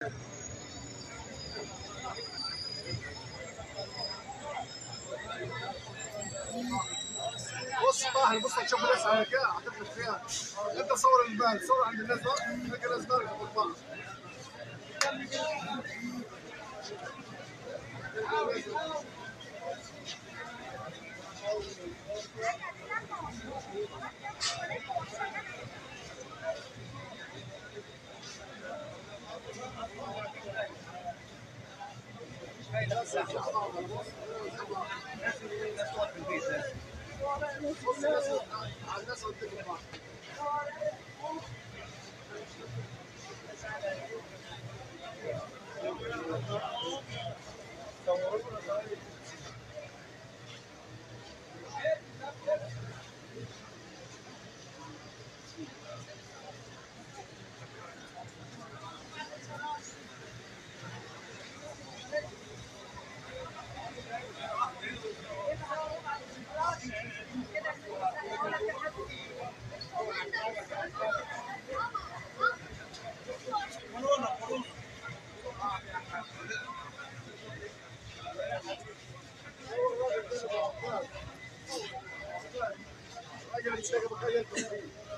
بص طاهر بص تشوف الناس على كده هتفرق فيها انت صور البال صور عند الناس بقى تلقى الناس بالك بالبال بص الناس على الناس اللي بتجري بعض. راجل يشتغل بخيل